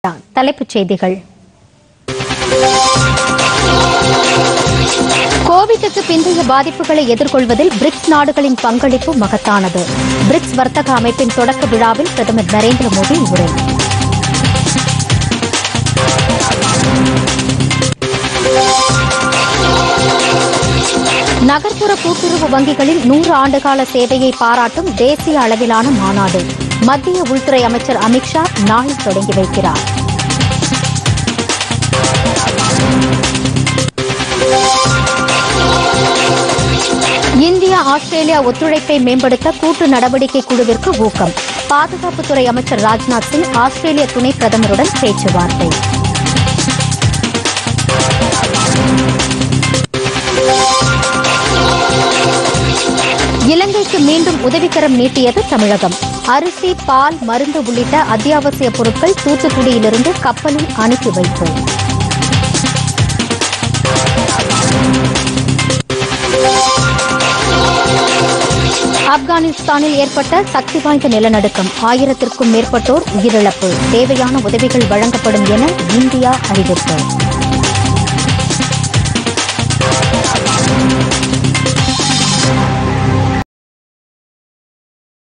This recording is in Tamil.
தலைப்புச் செய்திகள் கோவிட்டுக்கு பிந்தைய பாதிப்புகளை எதிர்கொள்வதில் பிரிக்ஸ் நாடுகளின் பங்களிப்பு மகத்தானது பிரிக்ஸ் வர்த்தக அமைப்பின் தொடக்க விழாவில் பிரதமர் நரேந்திர மோடி உரை நகர்ப்புற கூட்டுறவு வங்கிகளில் நூறு ஆண்டுகால சேவையை பாராட்டும் தேசிய அளவிலான மாநாடு மத்திய உள்துறை அமைச்சர் அமித்ஷா நாளை தொடங்கி வைக்கிறார் இந்தியா ஆஸ்திரேலியா ஒத்துழைப்பை மேம்படுத்த கூட்டு நடவடிக்கை குழுவிற்கு ஊக்கம் பாதுகாப்புத்துறை அமைச்சர் ராஜ்நாத் சிங் ஆஸ்திரேலிய துணை பிரதமருடன் பேச்சுவார்த்தை இலங்கைக்கு மீண்டும் உதவிக்கரம் நீட்டியது தமிழகம் அரிசி பால் மருந்து உள்ளிட்ட அத்தியாவசிய பொருட்கள் தூத்துக்குடியிலிருந்து கப்பலில் அனுப்பி வைப்பு ஆப்கானிஸ்தானில் ஏற்பட்ட சக்தி வாய்ந்த நிலநடுக்கம் ஆயிரத்திற்கும் மேற்பட்டோர் உயிரிழப்பு தேவையான உதவிகள் வழங்கப்படும் என இந்தியா அறிவிப்பு